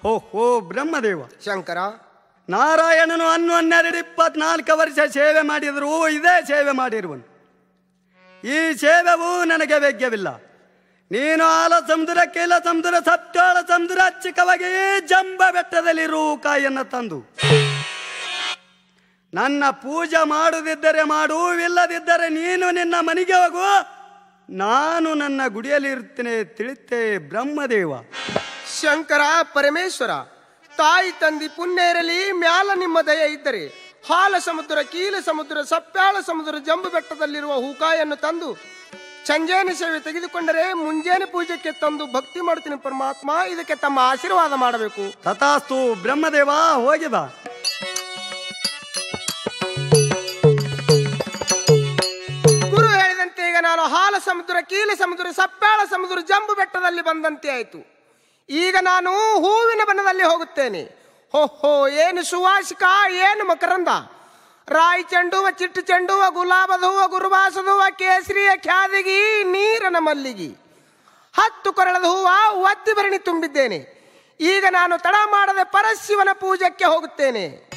ಓಹೋ ಬ್ರಹ್ಮದೇವ ಶಂಕರ ನಾರಾಯಣನು ಅನ್ನು ಹನ್ನೆರಡು ಇಪ್ಪತ್ನಾಲ್ಕು ವರ್ಷ ಸೇವೆ ಮಾಡಿದರೂ ಇದೇ ಸೇವೆ ಮಾಡಿರುವನು ಈ ಸೇವೆಗೂ ನನಗೆ ವ್ಯಗ್ಯವಿಲ್ಲ ನೀನು ಆಲ ಸಮುದ್ರ ಕೀಲ ಸಮುದ್ರ ಸಪ್ತಾಳ ಸಮುದ್ರ ಚಿಕ್ಕವಾಗಿ ಜಂಬ ಬೆಟ್ಟದಲ್ಲಿರು ಕಾಯನ್ನು ತಂದು ನನ್ನ ಪೂಜೆ ಮಾಡುದಿದ್ದರೆ ಮಾಡು ಇಲ್ಲದಿದ್ದರೆ ನೀನು ನಿನ್ನ ಮನೆಗೆ ಹೋಗು ನಾನು ನನ್ನ ಗುಡಿಯಲ್ಲಿ ಇರ್ತೇನೆ ತಿಳಿತೆ ಬ್ರಹ್ಮದೇವ ಶಂಕರ ಪರಮೇಶ್ವರ ತಾಯಿ ತಂದಿ ಪುಣ್ಯ ಇರಲಿ ಮ್ಯಾಲ ನಿಮ್ಮ ದಯ ಇದ್ದರೆ ಹಾಲ ಸಮುದ್ರ ಕೀಲ ಸಮುದ್ರ ಸಪ್ಯಾಳ ಸಮುದ್ರ ಜಂಬು ಬೆಟ್ಟದಲ್ಲಿರುವ ಹೂಕಾಯನ್ನು ತಂದು ಸಂಜೇನ ಸೇವೆ ತೆಗೆದುಕೊಂಡರೆ ಮುಂಜಾನೆ ಪೂಜೆಗೆ ತಂದು ಭಕ್ತಿ ಮಾಡ್ತೀನಿ ಪರಮಾತ್ಮ ಇದಕ್ಕೆ ತಮ್ಮ ಆಶೀರ್ವಾದ ಮಾಡಬೇಕು ತಥಾಸ್ತು ಬ್ರಹ್ಮದೇವ ಹೋಗಿ ಬಾ ಗುರು ಹೇಳಿದಂತೆ ಈಗ ನಾನು ಹಾಲ ಸಮುದ್ರ ಕೀಲ ಸಮುದ್ರ ಸಪ್ಯಾಳ ಸಮುದ್ರ ಜಂಬು ಬೆಟ್ಟದಲ್ಲಿ ಬಂದಂತೆ ಆಯಿತು ಈಗ ನಾನು ಹೂವಿನ ಬಣ್ಣದಲ್ಲಿ ಹೋಗುತ್ತೇನೆ ಹೊಹೋ ಏನು ಸುವಾಸಿಕ ಏನು ಮಕರಂದ ರಾಯಿ ಚೆಂಡುವ ಚಿಟ್ಟು ಚೆಂಡುವ ಗುಲಾಬದ ಹೂವ ಗುರುವಾಸದ ಹೂವ ಕೇಸರಿಯ ಖ್ಯಾದಿಗಿ ನೀರನ ಮಲ್ಲಿಗಿ ಹತ್ತು ಕೊರಳದ ಹೂವ ಒತ್ತಿ ಭರಣಿ ತುಂಬಿದ್ದೇನೆ ಈಗ ನಾನು ತಡ ಮಾಡದೆ ಪರಶಿವನ ಪೂಜೆಗೆ ಹೋಗುತ್ತೇನೆ